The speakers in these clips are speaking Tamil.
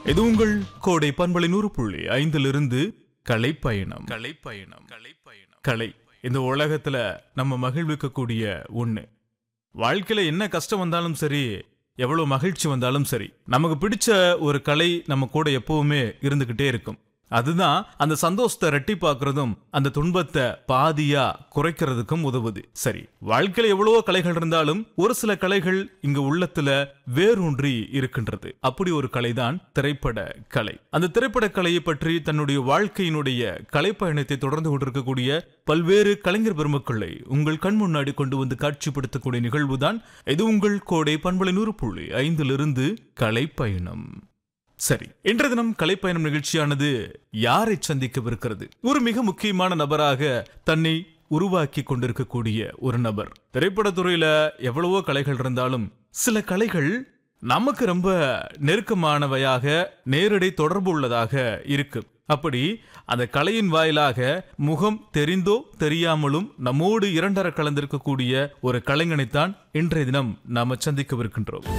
இது உங்கள் கோடை பண்பலை நூறு புள்ளி ஐந்திலிருந்து கலை பயணம் கலை பயணம் கலை பயணம் கலை இந்த உலகத்துல நம்ம மகிழ்விக்கக்கூடிய ஒண்ணு வாழ்க்கையில என்ன கஷ்டம் வந்தாலும் சரி எவ்வளவு மகிழ்ச்சி வந்தாலும் சரி நமக்கு பிடிச்ச ஒரு கலை நம்ம கூட எப்பவுமே இருந்துகிட்டே இருக்கும் அதுதான் அந்த சந்தோஷத்தை ரெட்டிப்பாக்குறதும் அந்த துன்பத்தை பாதியா குறைக்கிறதுக்கும் உதவுது சரி வாழ்க்கையில எவ்வளவோ கலைகள் இருந்தாலும் ஒரு சில கலைகள் இங்க உள்ளத்துல வேரூன்றி இருக்கின்றது அப்படி ஒரு கலைதான் திரைப்பட கலை அந்த திரைப்பட கலையை பற்றி தன்னுடைய வாழ்க்கையினுடைய கலைப்பயணத்தை தொடர்ந்து கொண்டிருக்கக்கூடிய பல்வேறு கலைஞர் பெருமக்களை உங்கள் கண் முன்னாடி கொண்டு வந்து காட்சிப்படுத்தக்கூடிய நிகழ்வுதான் இது உங்கள் கோடை பண்பலை நூறு புள்ளி ஐந்திலிருந்து கலைப்பயணம் சரி இன்றைய தினம் கலைப்பயணம் நிகழ்ச்சியானது யாரை சந்திக்கவிருக்கிறது ஒரு மிக முக்கியமான நபராக தன்னை உருவாக்கி கொண்டிருக்கக்கூடிய ஒரு நபர் திரைப்படத்துறையில எவ்வளவோ கலைகள் இருந்தாலும் சில கலைகள் நமக்கு ரொம்ப நெருக்கமானவையாக நேரடி தொடர்பு உள்ளதாக இருக்கு அப்படி அந்த கலையின் வாயிலாக முகம் தெரிந்தோ தெரியாமலும் நம்மோடு இரண்டர கலந்திருக்கக்கூடிய ஒரு கலைஞனைத்தான் இன்றைய தினம் நாம சந்திக்கவிருக்கின்றோம்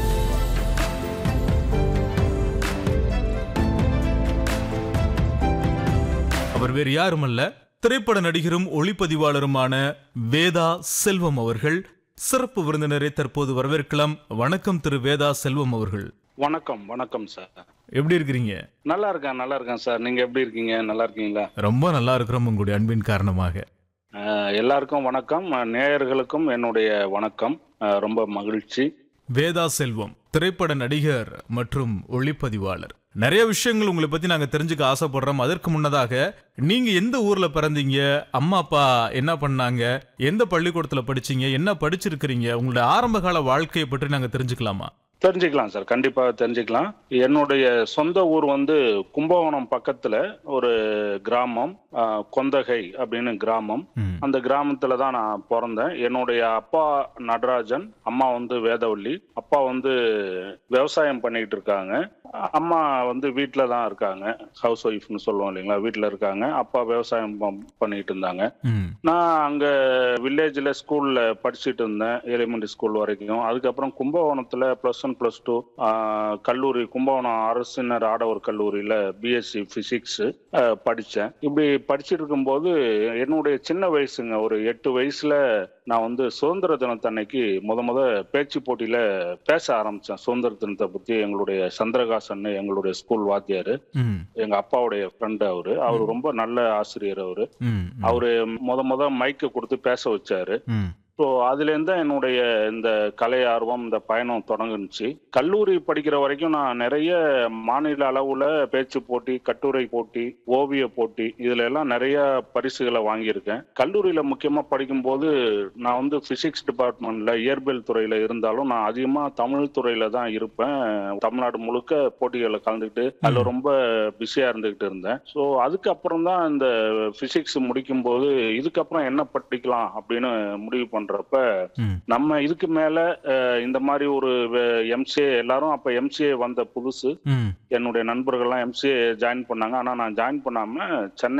அவர் வேறு யாருமல்ல திரைப்பட நடிகரும் ஒளிப்பதிவாளருமான வேதா செல்வம் அவர்கள் சிறப்பு விருந்தினரை தற்போது வரவேற்கலாம் வணக்கம் திரு வேதா செல்வம் அவர்கள் வணக்கம் வணக்கம் சார் எப்படி இருக்கிறீங்க நல்லா இருக்கேன் நல்லா இருக்கேன் சார் நீங்க எப்படி இருக்கீங்க நல்லா இருக்கீங்களா ரொம்ப நல்லா இருக்கிறோம் உங்களுடைய அன்பின் காரணமாக அஹ், எல்லாருக்கும் வணக்கம் அஹ், நேயர்களுக்கும் என்னுடைய வணக்கம் அஹ், ரொம்ப மகிழ்ச்சி வேதா செல்வம் திரைப்பட நடிகர் மற்றும் ஒளிப்பதிவாளர் நிறைய விஷயங்கள் உங்களை பத்தி நாங்க தெரிஞ்சுக்க ஆசைப்படுறோம் அதற்கு முன்னதாக நீங்க எந்த ஊர்ல பிறந்தீங்க அம்மா அப்பா என்ன பண்ணாங்க எந்த பள்ளிக்கூடத்துல படிச்சீங்க என்ன படிச்சிருக்கிறீங்க உங்களுடைய ஆரம்ப கால வாழ்க்கையை பற்றி நாங்க தெரிஞ்சுக்கலாமா தெரிஞ்சுக்கலாம் சார் கண்டிப்பா தெரிஞ்சுக்கலாம் என்னுடைய சொந்த ஊர் வந்து கும்பகோணம் பக்கத்துல ஒரு கிராமம் அஹ், கொந்தகை அப்படின்னு கிராமம் ம். அந்த கிராமத்துல தான் நான் பிறந்தேன் என்னுடைய அப்பா நடராஜன் அம்மா வந்து வேதவள்ளி அப்பா வந்து விவசாயம் பண்ணிட்டு இருக்காங்க அம்மா வந்து வீட்டில தான் இருக்காங்க ஹவுஸ் ஒய்ஃப்னு சொல்லுவோம் இல்லைங்களா வீட்டில் இருக்காங்க அப்பா விவசாயம் ப- பண்ணிட்டு இருந்தாங்க ம். நான் அங்க வில்லேஜ்ல ஸ்கூல்ல படிச்சுட்டு இருந்தேன் எலிமெண்டரி ஸ்கூல் வரைக்கும் அதுக்கப்புறம் கும்பகோணத்துல ப்ளஸ் ஒன் ப்ளஸ் டூ கல்லூரி கும்பகோணம் அரசினர் ஆடவர் கல்லூரியில பிஎஸ்சி பிசிக்ஸ் படித்தேன் இப்படி படிச்சுட்டு இருக்கும்போது என்னுடைய சின்ன வயசுங்க ஒரு எட்டு வயசுல நான் வந்து சுதந்திர தினத்தன்னைக்கு முத முத பேச்சு போட்டியில பேச ஆரம்பிச்சேன் சுதந்திர தினத்தை பத்தி எங்களுடைய சந்திரகாசன் எங்களுடைய ஸ்கூல் வாத்தியார் ம். எங்க அப்பாவுடைய ஃப்ரெண்டு அவரு அவர் ரொம்ப நல்ல ஆசிரியர் அவரு ம். அவரு முத முத மைக்கு கொடுத்து பேச வச்சாரு ம். ஸோ அதுலேருந்து தான் என்னுடைய இந்த கலை ஆர்வம் இந்த பயணம் தொடங்குனுச்சு கல்லூரி படிக்கிற வரைக்கும் நான் நிறைய மாநில அளவுல பேச்சு போட்டி கட்டுரை போட்டி ஓவிய போட்டி இதுல எல்லாம் நிறைய பரிசுகளை வாங்கியிருக்கேன் கல்லூரியில முக்கியமா படிக்கும்போது நான் வந்து பிசிக்ஸ் டிபார்ட்மெண்ட்ல இயற்பியல் துறையில இருந்தாலும் நான் அதிகமா தமிழ் துறையில தான் இருப்பேன் தமிழ்நாடு முழுக்க போட்டிகளில் கலந்துக்கிட்டு அதுல ரொம்ப பிஸியா இருந்துகிட்டு இருந்தேன் ஸோ அதுக்கப்புறம் தான் இந்த பிசிக்ஸ் முடிக்கும்போது இதுக்கப்புறம் என்ன படிக்கலாம் அப்படின்னு முடிவு பண்றப்ப ம். நம்ம இதுக்கு மேல அஹ், இந்த மாதிரி ஒரு எம்சிஏ எல்லாரும் அப்ப எம்சிஏ வந்த புதுசு ம். என்னுடைய நண்பர்கள்லாம் எம்சிஏ ஜாயின் பண்ணாங்க ஆனா நான் ஜாயின் பண்ணாம சென்னை